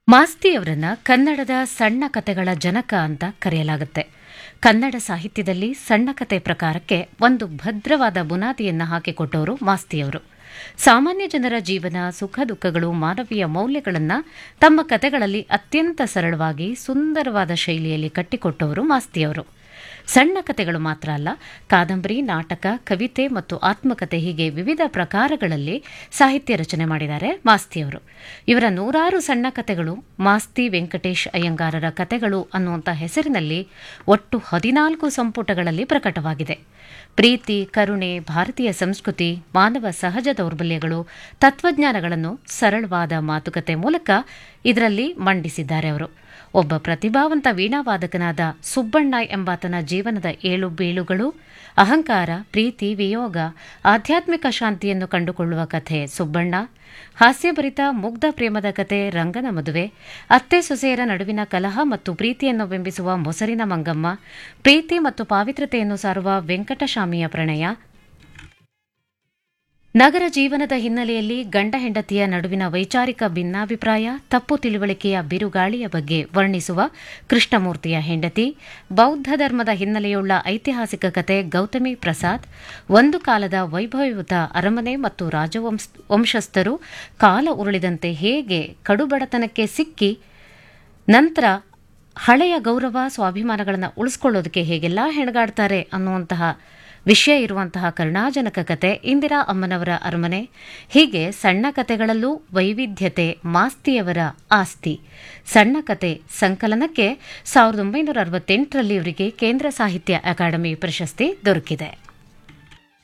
ಮಾಸ್ತಿಯವರನ್ನ ಕನ್ನಡದ ಸಣ್ಣ ಕತೆಗಳ ಜನಕ ಅಂತ ಕರೆಯಲಾಗುತ್ತೆ ಕನ್ನಡ ಸಾಹಿತ್ಯದಲ್ಲಿ ಸಣ್ಣ ಕತೆ ಪ್ರಕಾರಕ್ಕೆ ಒಂದು ಭದ್ರವಾದ ಬುನಾದಿಯನ್ನ ಹಾಕಿಕೊಟ್ಟವರು ಮಾಸ್ತಿಯವರು ಸಾಮಾನ್ಯ ಜನರ ಜೀವನ ಸುಖ ದುಃಖಗಳು ಮಾನವೀಯ ಮೌಲ್ಯಗಳನ್ನು ತಮ್ಮ ಕತೆಗಳಲ್ಲಿ ಅತ್ಯಂತ ಸರಳವಾಗಿ ಸುಂದರವಾದ ಶೈಲಿಯಲ್ಲಿ ಕಟ್ಟಿಕೊಟ್ಟವರು ಮಾಸ್ತಿಯವರು ಸಣ್ಣ ಕತೆಗಳು ಮಾತ್ರ ಅಲ್ಲ ಕಾದಂಬರಿ ನಾಟಕ ಕವಿತೆ ಮತ್ತು ಆತ್ಮಕತೆ ಹೀಗೆ ವಿವಿಧ ಪ್ರಕಾರಗಳಲ್ಲಿ ಸಾಹಿತ್ಯ ರಚನೆ ಮಾಡಿದ್ದಾರೆ ಮಾಸ್ತಿಯವರು ಇವರ ನೂರಾರು ಸಣ್ಣ ಕತೆಗಳು ಮಾಸ್ತಿ ವೆಂಕಟೇಶ್ ಅಯ್ಯಂಗಾರರ ಕತೆಗಳು ಅನ್ನುವಂಥ ಹೆಸರಿನಲ್ಲಿ ಒಟ್ಟು ಹದಿನಾಲ್ಕು ಸಂಪುಟಗಳಲ್ಲಿ ಪ್ರಕಟವಾಗಿದೆ ಪ್ರೀತಿ ಕರುಣೆ ಭಾರತೀಯ ಸಂಸ್ಕೃತಿ ಮಾನವ ಸಹಜ ದೌರ್ಬಲ್ಯಗಳು ತತ್ವಜ್ಞಾನಗಳನ್ನು ಸರಳವಾದ ಮಾತುಕತೆ ಮೂಲಕ ಇದರಲ್ಲಿ ಮಂಡಿಸಿದ್ದಾರೆ ಅವರು ಒಬ್ಬ ಪ್ರತಿಭಾವಂತ ವೀಣಾವಾದಕನಾದ ಸುಬ್ಬಣ್ಣ ಎಂಬಾತನ ಜೀವನದ ಏಳು ಬೀಳುಗಳು ಅಹಂಕಾರ ಪ್ರೀತಿ ವಿಯೋಗ ಆಧ್ಯಾತ್ಮಿಕ ಶಾಂತಿಯನ್ನು ಕಂಡುಕೊಳ್ಳುವ ಕಥೆ ಸುಬ್ಬಣ್ಣ ಹಾಸ್ಯಭರಿತ ಮುಗ್ಧ ಪ್ರೇಮದ ಕತೆ ರಂಗನ ಮದುವೆ ಅತ್ತೆ ಸೊಸೆಯರ ನಡುವಿನ ಕಲಹ ಮತ್ತು ಪ್ರೀತಿಯನ್ನು ಬಿಂಬಿಸುವ ಮೊಸರಿನ ಮಂಗಮ್ಮ ಪ್ರೀತಿ ಮತ್ತು ಪಾವಿತ್ರತೆಯನ್ನು ಸಾರುವ ವೆಂಕಟಶಾಮಿಯ ಪ್ರಣಯ ನಗರ ಜೀವನದ ಹಿನ್ನೆಲೆಯಲ್ಲಿ ಗಂಡ ಹೆಂಡತಿಯ ನಡುವಿನ ವೈಚಾರಿಕ ಭಿನ್ನಾಭಿಪ್ರಾಯ ತಪ್ಪು ತಿಳುವಳಿಕೆಯ ಬಿರುಗಾಳಿಯ ಬಗ್ಗೆ ವರ್ಣಿಸುವ ಕೃಷ್ಣಮೂರ್ತಿಯ ಹೆಂಡತಿ ಬೌದ್ಧ ಧರ್ಮದ ಹಿನ್ನೆಲೆಯುಳ್ಳ ಐತಿಹಾಸಿಕ ಕತೆ ಗೌತಮಿ ಪ್ರಸಾದ್ ಒಂದು ಕಾಲದ ವೈಭವಯುತ ಅರಮನೆ ಮತ್ತು ರಾಜವಂಶ ವಂಶಸ್ಥರು ಕಾಲ ಉರುಳಿದಂತೆ ಹೇಗೆ ಕಡುಬಡತನಕ್ಕೆ ಸಿಕ್ಕಿ ನಂತರ ಹಳೆಯ ಗೌರವ ಸ್ವಾಭಿಮಾನಗಳನ್ನು ಉಳಿಸ್ಕೊಳ್ಳೋದಕ್ಕೆ ಹೇಗೆಲ್ಲ ಹೆಣಗಾಡ್ತಾರೆ ಅನ್ನುವಂತಹ ವಿಷಯ ಇರುವಂತಹ ಕರುಣಾಜನಕ ಕತೆ ಇಂದಿರಾ ಅಮ್ಮನವರ ಅರಮನೆ ಹೀಗೆ ಸಣ್ಣ ಕತೆಗಳಲ್ಲೂ ವೈವಿಧ್ಯತೆ ಮಾಸ್ತಿಯವರ ಆಸ್ತಿ ಸಣ್ಣ ಕತೆ ಸಂಕಲನಕ್ಕೆ ಸಾವಿರದ ಒಂಬೈನೂರ ಅರವತ್ತೆಂಟರಲ್ಲಿ ಇವರಿಗೆ ಕೇಂದ್ರ ಸಾಹಿತ್ಯ ಅಕಾಡೆಮಿ ಪ್ರಶಸ್ತಿ ದೊರಕಿದೆ